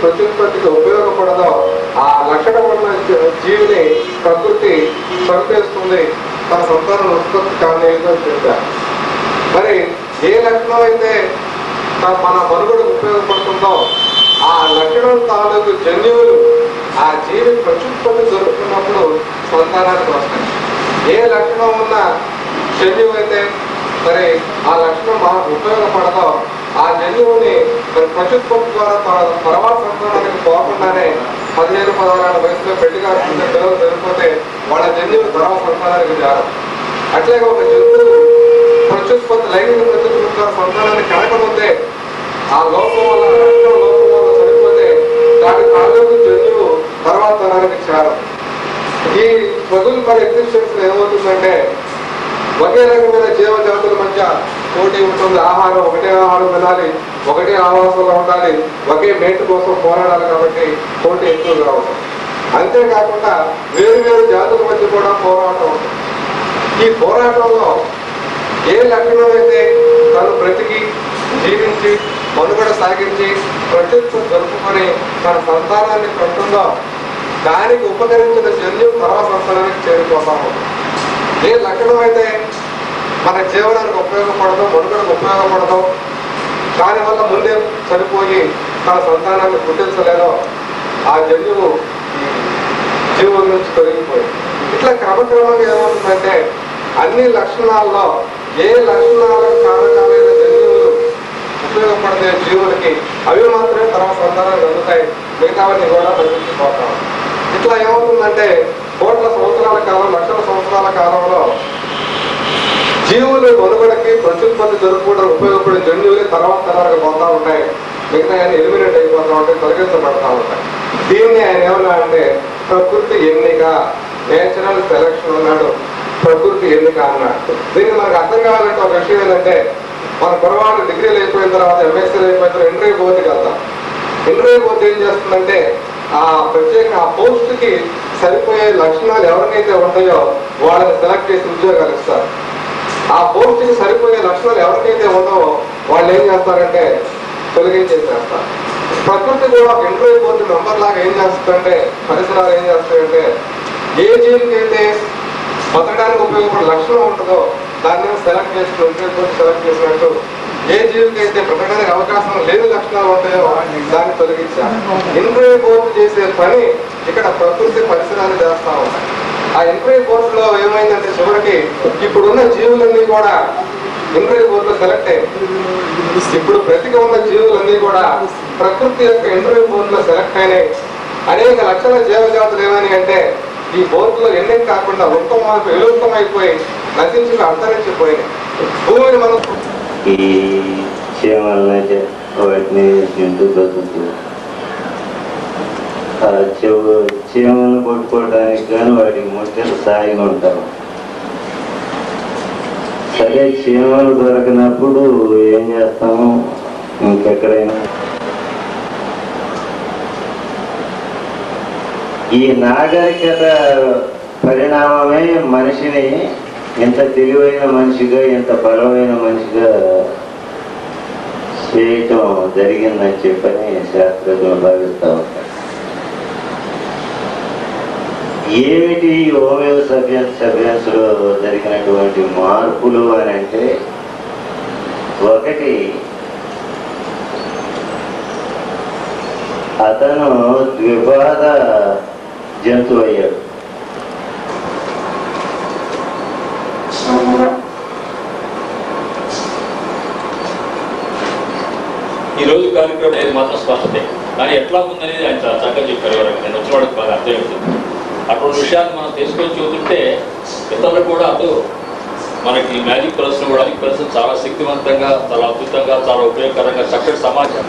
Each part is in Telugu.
ప్రత్యుత్పత్తికి ఉపయోగపడదో ఆ లక్షణం ఉన్న జీ- జీవిని ప్రకృతి చంపేస్తుంది తన సంతానం ఉత్పత్తి కాలేదు అని చెప్పారు మరి ఏ లక్షణం అయితే త- మన మనుగడకు ఉపయోగపడుతుందో ఆ లక్షణం తాలూకు జన్యువులు ఆ జీవి ప్రత్యుత్పత్తి జరుగుతున్నప్పుడు సంతానానికి వస్తాయి ఏ లక్షణం ఉన్న జన్యువు అయితే మరి ఆ లక్షణం మనకు ఉపయోగపడదో ఆ జన్యువుని మరి ప్రత్యుత్పత్తి ద్వారా త- తర్వాత సంతానానికి పోకుండానే పదిహేను పదహారు వయసులో పెళ్లి కాకుండా పిల్లలు చనిపోతే వాళ్ళ జన్యువు తర్వాత సంతానానికి జారం అట్లాగే ఒక జంతువు ప్రత్యుత్పత్తి లైంగిక ప్రత్యుత్పత్తి ద్వారా సంతానాన్ని కనకముందే ఆ లోపం వల్ల రక్తం లోపం వల్ల చనిపోతే దాని తాలూకు జన్యువు తర్వాత తరానికి చేరం ఈ స్ట్రగుల్ ఫర్ ఎగ్జిస్టెన్స్ ఏమవుతుందంటే ఒకే రకమైన జీవజాతుల మధ్య పోటీ ఉంటుంది ఆహారం ఒకటే ఆహారం తినాలి ఒకటే ఆవాసంలో ఉండాలి ఒకే మేటు కోసం పోరాడాలి కాబట్టి పోటీ ఎక్కువగా ఉంటుంది అంతేకాకుండా వేరు వేరు జాతుల మధ్య కూడా పోరాటం ఉంటుంది ఈ పోరాటంలో ఏ లక్షణం అయితే తను బ్రతికి జీవించి మనుగడ సాగించి ప్రత్యుత్వం జరుపుకొని తన సంతానాన్ని కంటుందో దానికి ఉపకరించిన జన్యు తర్వాత సంతానానికి చేరిపోతాము ఏ లక్షణం అయితే మన జీవనానికి ఉపయోగపడదు మనుగడకు ఉపయోగపడదు దానివల్ల ముందే చనిపోయి తన సంతానాన్ని పుట్టించలేదో ఆ జన్యువు ఈ జీవుల నుంచి తొలగిపోయింది ఇట్లా క్రమక్రమంగా ఏమవుతుందంటే అన్ని లక్షణాల్లో ఏ లక్షణాలకు కారకాలైన జన్యువులు ఉపయోగపడే జీవులకి అవి మాత్రమే తర్వాత సంతానానికి అందుతాయి మిగతావన్నీ కూడా నశించిపోతాం ఇట్లా ఏమవుతుందంటే కోట్ల సంవత్సరాల కాలం లక్షల సంవత్సరాల కాలంలో జీవులు మనుగడకి ప్రత్యుత్పత్తి జరుపుకోవడం ఉపయోగపడే జన్యువులే తర్వాత తరాలకు పోతా ఉంటాయి మిగతా ఆయన ఎలిమినేట్ అయిపోతా ఉంటాయి తొలగించబడతా ఉంటాయి దీన్ని ఆయన ఏమన్నా అంటే ప్రకృతి ఎన్నిక నేచురల్ సెలక్షన్ అన్నాడు ప్రకృతి ఎన్నిక అన్నాడు దీన్ని మనకు అర్థం కావాలంటే ఒక విషయం ఏంటంటే మన కురవాళ్ళు డిగ్రీలు అయిపోయిన తర్వాత ఎంఎస్సీలు అయిపోయిన తర్వాత ఇంటర్వ్యూ పోటీకి వెళ్తాం ఇంటర్వ్యూ పోతే ఏం చేస్తుందంటే ఆ ప్రత్యేక ఆ పోస్ట్ కి సరిపోయే లక్షణాలు ఎవరికైతే ఉంటాయో వాళ్ళని సెలెక్ట్ చేసి ఉద్యోగాలు ఇస్తారు ఆ పోస్ట్ కి సరిపోయే లక్షణాలు ఎవరికైతే ఉండవో వాళ్ళు ఏం చేస్తారంటే తొలగించేసేస్తారు ప్రకృతి కూడా ఒక ఇంటర్వ్యూ బోర్డు మెంబర్ లాగా ఏం చేస్తుందంటే పరిసరాలు ఏం చేస్తాయంటే ఏ జీవికైతే బతకడానికి ఉపయోగపడే లక్షణం ఉంటుందో దాన్ని సెలెక్ట్ చేసుకుని ఇంటర్వ్యూ బోర్డు సెలెక్ట్ చేసినట్టు ఏ జీవికైతే బ్రతకడానికి అవకాశం లేని లక్షణాలు ఉంటాయో దాన్ని తొలగించారు ఇంటర్వ్యూ బోర్డు చేసే పని ఇక్కడ ప్రకృతి పరిసరాలు చేస్తా ఉంటాయి ఆ ఇంటర్వ్యూ బోర్డులో ఏమైందంటే చివరికి ఇప్పుడున్న జీవులన్నీ కూడా ఇంటర్వ్యూ బోర్డులో సెలెక్ట్ అయ్యాయి ఇప్పుడు బ్రతికి ఉన్న జీవులన్నీ కూడా ప్రకృతి యొక్క ఇంటర్వ్యూ బోర్డులో సెలెక్ట్ అయినాయి అనేక లక్షల జీవజాతులు ఏమని అంటే ఈ బోర్డులో ఎన్ని కాకుండా ఉత్తమ విలుప్తమైపోయి నశించి అంతరించిపోయినాయి భూమిని మనం ఈ చీమల్ని వాటిని తింటూ బతుకుతూ ఆ చెవు చీమలను కొట్టుకోవడానికి కానీ వాటికి ముట్టెలు సాగి ఉంటారు సరే చీమలు దొరకనప్పుడు ఏం చేస్తాము ఇంకెక్కడైనా ఈ నాగరికత పరిణామమే మనిషిని ఎంత తెలివైన మనిషిగా ఎంత బలమైన మనిషిగా చేయటం జరిగిందని చెప్పని శాస్త్రజ్ఞులు భావిస్తూ ఉంటారు ఏమిటి ఈ హోమియో సభ్యన్స్ సభ్యన్స్ లో జరిగినటువంటి మార్పులు అని అంటే ఒకటి అతను ద్విపాద జంతువు అయ్యాడు ఈ రోజు కార్యక్రమం అనేది మాత్రం స్పష్టతే కానీ ఎట్లా ఉందనేది ఆయన చాలా చక్కగా చెప్పారు ఎవరైనా నేను వచ్చిన వాడికి బాగా అర్థమవుతుంది అటువంటి విషయాన్ని మనం తీసుకొని చూస్తుంటే ఇతరులు కూడా అటు మనకి మ్యాజిక్ పర్సన్ కూడా మ్యాజిక్ పర్సన్ చాలా శక్తివంతంగా చాలా అద్భుతంగా చాలా ఉపయోగకరంగా చక్కటి సమాచారం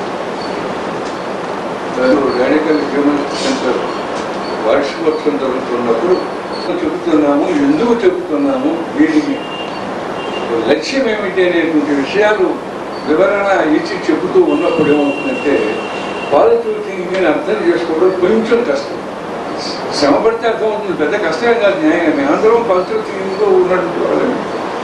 రాడికల్ హ్యూమన్ సెంటర్ వార్షికోత్సవం జరుగుతున్నప్పుడు చెబుతున్నాము ఎందుకు చెబుతున్నాము దీనికి లక్ష్యం ఏమిటి అనేటువంటి విషయాలు వివరణ ఇచ్చి చెబుతూ ఉన్నప్పుడు ఏమవుతుందంటే పాజిటివ్ థింకింగ్ అర్థం చేసుకోవడం కొంచెం కష్టం శ్రమ పడితే అర్థమవుతుంది పెద్ద కష్టం కాదు న్యాయం మేమందరం పాజిటివ్ థింకింగ్తో ఉన్నటువంటి వాళ్ళమే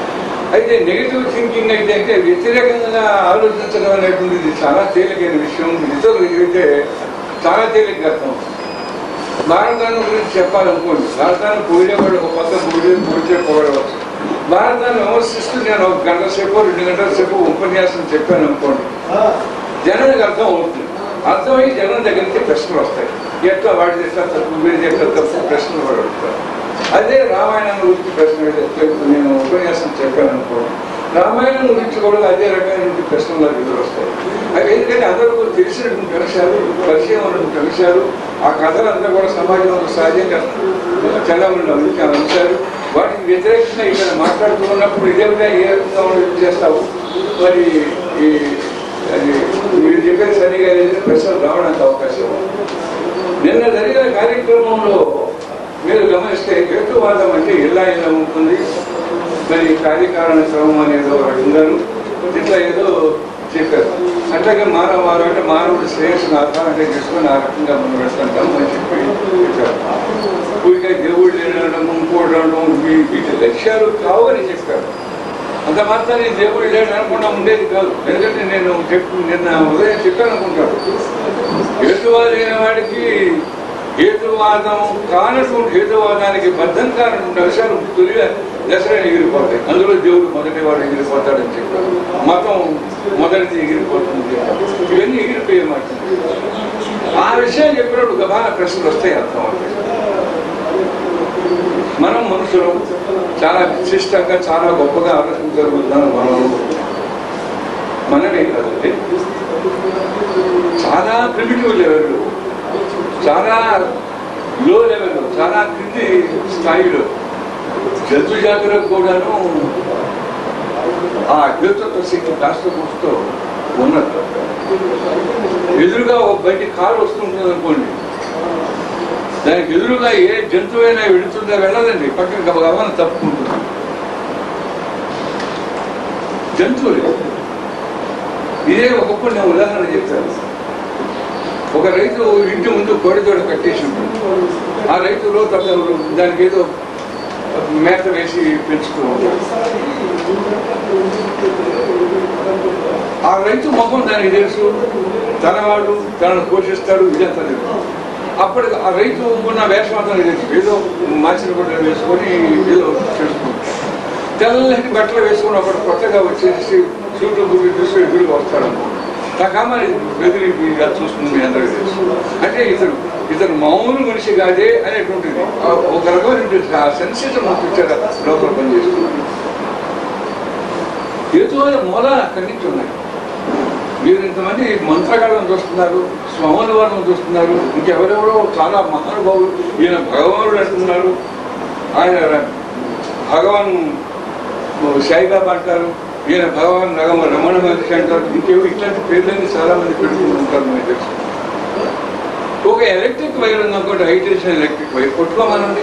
అయితే నెగిటివ్ థింకింగ్ అయితే అంటే వ్యతిరేకంగా ఆలోచించడం అనేటువంటిది చాలా తేలికైన విషయం ఇతరులు అయితే చాలా తేలిక అర్థం భారతాన్ని గురించి చెప్పాలనుకోండి భారతాన్ని పోయేవాడు ఒక పక్క పోయి పోతే పోగడవచ్చు భారతాన్ని విమర్శిస్తూ నేను ఒక గంట సేపు రెండు గంటల సేపు ఉపన్యాసం చెప్పాను అనుకోండి జనానికి అర్థం అవుతుంది అర్థమై జనం దగ్గర నుంచి ప్రశ్నలు వస్తాయి ఎట్లా వాడి ఎట్లా తప్పు వీడి ఎట్లా తప్పు ప్రశ్నలు కూడా అడుగుతారు అదే రామాయణం గురించి ప్రశ్న వేస్తే నేను ఉపన్యాసం చెప్పాను అనుకోండి రామాయణం గురించి కూడా అదే రకమైన ప్రశ్నలు నాకు ఎదురు వస్తాయి అవి ఎందుకంటే అందరూ తెలిసినటువంటి విషయాలు పరిచయం ఉన్నటువంటి విషయాలు ఆ కథలంతా కూడా సమాజంలో సహజంగా చంద్రబాబు అందించిన అంశాలు వాటికి వ్యతిరేకంగా ఇక్కడ మాట్లాడుతున్నప్పుడు ఇదే విధంగా ఏ రకంగా మనం చేస్తావు మరి ఈ అది మీరు చెప్పేది సరిగా లేదు ప్రశ్నలు రావడానికి అవకాశం ఉంది. నిన్న జరిగిన కార్యక్రమంలో మీరు గమనిస్తే హేతువాదం అంటే ఎలా ఎలా ఉంటుంది మరి కార్యకారణ క్రమం అనేది ఒకటి ఉందని ఇట్లా ఏదో చెప్పారు అట్లాగే మానవారు అంటే మానవుడు శ్రేయస్సును ఆధారంగా చేసుకొని ఆ రకంగా మనం పెడుతుంటాం అని చెప్పి చెప్పారు పూర్తిగా దేవుడు లేనడం ఇంకోటి అనడం వీ- వీటి లక్ష్యాలు కావని చెప్పారు అంత మాత్రాన్ని దేవుడు లేడు అనకుండా ఉండేది కాదు ఎందుకంటే నేను చెప్పు నిన్న ఉదయం చెప్పాను అనుకుంటాను హేతువాదైన వాడికి హేతువాదం కానటువంటి హేతువాదానికి బద్ధం కానటువంటి విషయాలు తొలిగా దసరా ఎగిరిపోతాయి అందులో దేవుడు మొదటి వాడు ఎగిరిపోతాడని చెప్పారు మతం మొదటిది ఎగిరిపోతుంది చెప్పారు. ఇవన్నీ ఎగిరిపోయే మాట ఆ విషయం చెప్పినప్పుడు గబాల ప్రశ్నలు వస్తాయి అర్థం అవుతాయి మనం మనుషులు చాలా విశిష్టంగా చాలా గొప్పగా ఆలోచించగలుగుతాం మనం అనుకుంటున్నాం. మనమే కదండి చాలా ప్రిమిటివ్ లెవెల్ చాలా లో లెవెల్ చాలా క్రింది స్థాయిలో జంతు జాతులకు కూడాను ఆ అభ్యర్థత్వ శక్తి కాస్త కూస్తూ ఉన్నట్టు ఎదురుగా ఒక బయట కారు వస్తుంటుంది అనుకోండి దానికి ఎదురుగా ఏ జంతువైనా వెళుతుందా వెళ్ళదండి పక్కన గమనం తప్పుకుంటుంది జంతువులు ఇదే ఒకప్పుడు నేను ఉదాహరణ చెప్తాను ఒక రైతు ఇంటి ముందు కోడితోడ కట్టేసి ఉంటుంది ఆ రైతులో తప్ప దానికి ఏదో మేత వేసి పెంచుతూ ఉంటాడు ఆ రైతు ముఖం దానికి తెలుసు తనవాడు తనను పోషిస్తాడు ఇదంతా తెలుసు అప్పుడు ఆ రైతు ఉన్న వేషం అంతా తెలుసు ఏదో మార్చిన బట్టలు వేసుకొని ఏదో చేసుకుంటాడు తెల్లటి బట్టలు వేసుకుని ఒకటి కొత్తగా వచ్చేసి సూట్లు గుడ్లు చూసి ఎదురుగా వస్తాడు నా కామాలి బెదిరి ఇలా చూస్తుంది మీ అందరికీ తెలుసు అంటే ఇతను ఇతను మామూలు మనిషి కాదే అనేటువంటిది ఆ ఒక రకమైనటువంటి ఆ సెన్సేషన్ పంపించారు లోపల పనిచేస్తున్నాడు ఏదో మూలాలు అక్కడి నుంచి ఉన్నాయి మీరు ఇంతమంది మంత్రగాళ్ళను చూస్తున్నారు స్వాముల వారిని చూస్తున్నారు ఇంకెవరెవరో చాలా మహానుభావులు ఈయన భగవానుడు అంటున్నారు ఆయన భగవాన్ సాయిబాబా అంటారు ఈయన భగవాన్ రగమ రమణ మహర్షి అంటారు ఇంకేవో ఇట్లాంటి పేర్లన్నీ చాలా మంది పెడుతూ ఉంటారు మీకు తెలుసు ఒక ఎలక్ట్రిక్ వైర్ ఉందనుకోండి హై టెన్షన్ ఎలక్ట్రిక్ వైర్ కొట్టుకోమనండి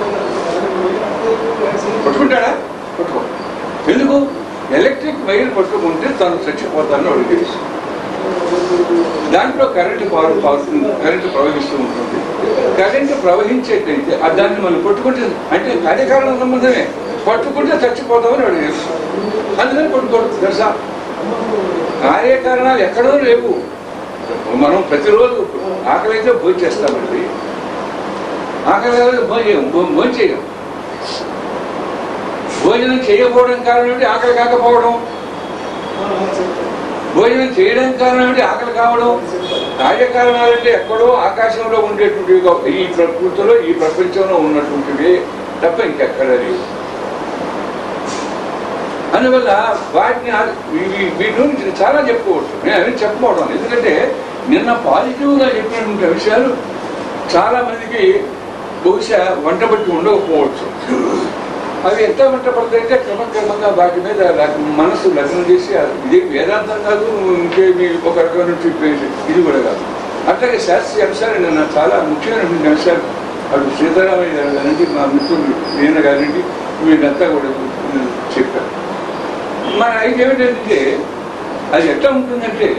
కొట్టుకుంటాడా కొట్టుకో ఎందుకు ఎలక్ట్రిక్ వైర్ పట్టుకుంటే తను చచ్చిపోతానని వాడికి తెలుసు దాంట్లో కరెంటు పారు పారుతుంది కరెంటు ప్రవహిస్తూ ఉంటుంది కరెంటు ప్రవహించేటైతే ఆ దాన్ని మనం పట్టుకుంటే అంటే కార్యకారణ సంబంధమే పట్టుకుంటే చచ్చిపోతామని వాడికి తెలుసు అందుకని పట్టుకోడు తెలుసా కార్యకారణాలు ఎక్కడో లేవు మనం ప్రతిరోజు ఆకలి అయితే భోజనం చేస్తామండి ఆకలి అయితే భోజనం భోజనం చేయం భోజనం చేయకపోవడం కారణం ఏంటి ఆకలి కాకపోవడం భోజనం చేయడం కారణం ఏంటి ఆకలి కావడం కార్యకారణాలంటే ఎక్కడో ఆకాశంలో ఉండేటువంటి ఈ ప్రకృతిలో ఈ ప్రపంచంలో ఉన్నటువంటివి తప్ప ఇంకెక్కడ లేవు అందువల్ల వాటిని ఆ- ఇవి- వీటి గురించి చాలా చెప్పుకోవచ్చు నేను అవి చెప్పుకోవడం ఎందుకంటే నిన్న పాజిటివ్గా చెప్పినటువంటి విషయాలు చాలా మందికి బహుశా వంట బట్టి ఉండకపోవచ్చు అవి ఎంత వంట పడతాయంటే క్రమక్రమంగా వాటి మీద లగ్- మనసు లగ్నం చేసి ఇది వేదాంతం కాదు ఇంకేమి ఒక రకమైన చెప్పేసి ఇది కూడా కాదు అట్లాగే శాస్త్రీయ అంశాలు నిన్న చాలా ముఖ్యమైనటువంటి అంశాలు అటు సీతారామయ్య గారు గారిని మా మిత్రులు ఈయన గారిని వీళ్ళంతా కూడా చెప్పారు మన అయితే ఏమిటంటే అది ఎట్లా ఉంటుందంటే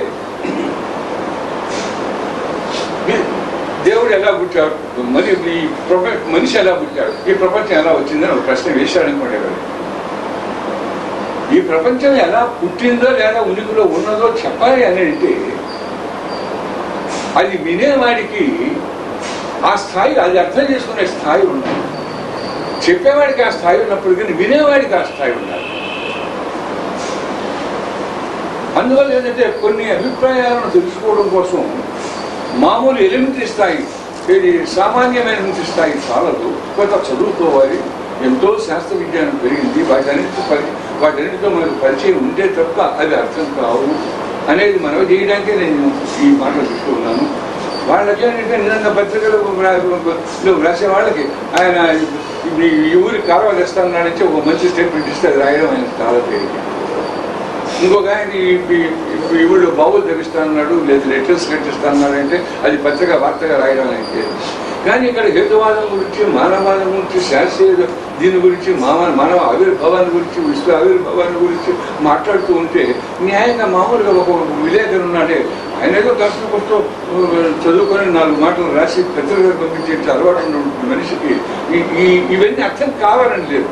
దేవుడు ఎలా పుట్టాడు మరి ఈ ప్రపంచ మనిషి ఎలా పుట్టాడు ఈ ప్రపంచం ఎలా వచ్చిందని ఒక ప్రశ్న వేశాడు అనుకోండి ఎవరు ఈ ప్రపంచం ఎలా పుట్టిందో లేదా ఉనికిలో ఉన్నదో చెప్పాలి అని అంటే అది వినేవాడికి ఆ స్థాయి అది అర్థం చేసుకునే స్థాయి ఉండాలి చెప్పేవాడికి ఆ స్థాయి ఉన్నప్పుడు కానీ వినేవాడికి ఆ స్థాయి ఉండాలి అందువల్ల ఏంటంటే కొన్ని అభిప్రాయాలను తెలుసుకోవడం కోసం మామూలు ఎలిమెంటరీ స్థాయి ఇది సామాన్యమైనటువంటి స్థాయి చాలదు కొంత చదువుకోవాలి ఎంతో శాస్త్ర విజ్ఞానం పెరిగింది వాటన్నిటితో పరి వాటన్నిటితో మనకు పరిచయం ఉంటే తప్ప అవి అర్థం కావు అనేది మనవి చేయడానికే నేను ఈ మాటలు తీసుకున్నాను వాళ్ళకి ఏంటంటే నిన్న పత్రికలు నువ్వు రాసే వాళ్ళకి ఆయన ఈ ఈ ఊరి కాలువ తెస్తానని ఒక మంచి స్టేట్మెంట్ ఇస్తే అది రాయడం ఆయన చాలా తేలిక ఇంకొక ఆయన ఈ- ఈ- ఈ ఊళ్ళో బాబులు తెరిస్తానన్నాడు లేదా లెటర్స్ కట్టిస్తానన్నాడు అంటే అది పత్రిక వార్తగా రాయడం అయితే కానీ ఇక్కడ హేతువాదం గురించి మానవాదం గురించి శాస్త్రీయ దీని గురించి మామ మానవ ఆవిర్భావాన్ని గురించి విశ్వ ఆవిర్భావాన్ని గురించి మాట్లాడుతూ ఉంటే న్యాయంగా మామూలుగా ఒక విలేకరు ఉన్నాడే ఆయన ఏదో కష్టపడుతూ చదువుకొని నాలుగు మాటలు రాసి పత్రికలు పంపించే అలవాటు ఉన్న మనిషికి ఈ- ఈ- ఇవన్నీ అర్థం కావాలని లేదు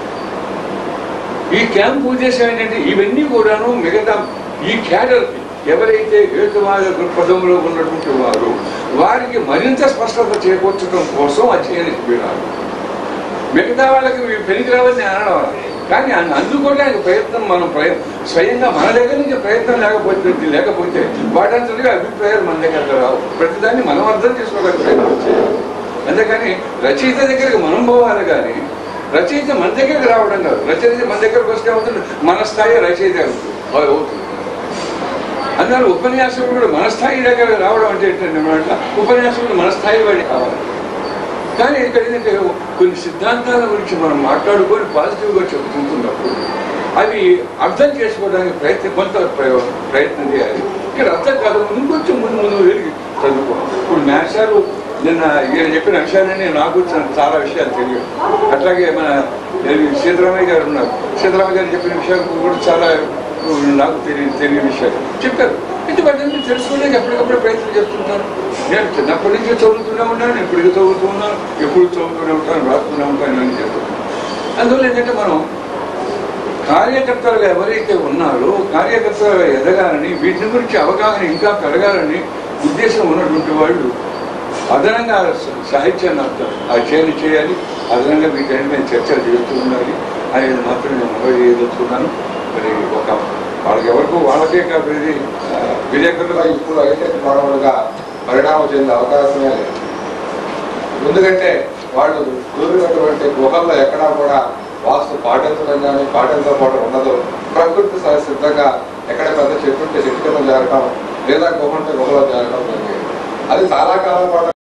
ఈ క్యాంప్ ఉద్దేశం ఏంటంటే ఇవన్నీ కూడాను మిగతా ఈ క్యాడర్కి ఎవరైతే హేతువాద దృక్పథంలో ఉన్నటువంటి వారు వారికి మరింత స్పష్టత చేకూర్చడం కోసం అధ్యయనం వీరాలు మిగతా వాళ్ళకి ఇవి పనికిరావని అనడం కానీ అన్ని అందుకోవడానికి ప్రయత్నం మనం ప్రయ స్వయంగా మన దగ్గర నుంచి ప్రయత్నం లేకపోతే లేకపోతే వాటంతటిగా అభిప్రాయాలు మన దగ్గర రావు ప్రతిదాన్ని మనం అర్థం చేసుకోవడానికి ప్రయత్నం చేయాలి అంతేకాని రచయిత దగ్గరికి మనం పోవాలి కానీ రచయిత మన దగ్గరికి రావడం కాదు రచయిత మన దగ్గరకు వస్తే అవుతుంది మన స్థాయి రచయిత అవుతుంది అవుతుంది అందువల్ల ఉపన్యాసకుడు కూడా మన స్థాయి దగ్గర రావడం అంటే ఏంటంటే ఉపన్యాసకుడు మన స్థాయి వాడి కావాలి కానీ ఇక్కడ ఏంటంటే కొన్ని సిద్ధాంతాల గురించి మనం మాట్లాడుకొని పాజిటివ్గా చెప్పుకుంటున్నప్పుడు అవి అర్థం చేసుకోవడానికి ప్రయత్నం కొంత ప్రయోగం ప్రయత్నం చేయాలి ఇక్కడ అర్థం కాదు ఇంకొంచెం ముందు ముందు వెళ్ళి చదువుకోవాలి ఇప్పుడు మ్యాథ్సాలు నిన్న ఈయన చెప్పిన అంశాలన్నీ నాకు చా- చాలా విషయాలు తెలియదు అట్లాగే మన ఏది సీతారామయ్య గారు ఉన్నారు సీతారామయ్య గారు చెప్పిన విషయాలు కూడా చాలా నాకు తెలియని తెలియని విషయాలు చెప్పారు ఇటువంటి తెలుసుకోవడానికి ఎప్పటికప్పుడు ప్రయత్నం చేస్తుంటాను నేను చిన్నప్పటి నుంచి చదువుతూనే ఉన్నాను ఇప్పటికీ చదువుతూ ఉన్నాను ఎప్పుడు చదువుతూనే ఉంటాను రాస్తూనే ఉంటాను అని చెప్తాను అందువల్ల ఏంటంటే మనం కార్యకర్తలుగా ఎవరైతే ఉన్నారో కార్యకర్తలుగా ఎదగాలని వీటి గురించి అవగాహన ఇంకా పెరగాలని ఉద్దేశం ఉన్నటువంటి వాళ్ళు అదనంగా స- సాహిత్యాన్ని అర్థం అధ్యయనం చేయాలి అదనంగా వీటన్నిటి మీద చర్చలు చేస్తూ ఉండాలి అనేది మాత్రం నేను మనవి చేయదలుచుకున్నాను మరి ఒక వాళ్ళకి ఎవరికో వాళ్ళకే కాబట్టి ఆ, విలేకరులుగా విలేకరులుగా ఇప్పుడు అయితే మానవులుగా పరిణామం చెందే అవకాశమే లేదు ఎందుకంటే వాళ్ళు దూరినటువంటి గుహల్లో ఎక్కడా కూడా వాస్తు పాటించడం కానీ పాటించకపోవడం ఉండదు ప్రకృతి సహ సిద్ధంగా ఎక్కడ పెద్ద చెట్టు ఉంటే చెట్టు కింద చేరటం లేదా గుహ ఉంటే గుహలో చేరటం జరిగేది అది చాలా కాలం పాటు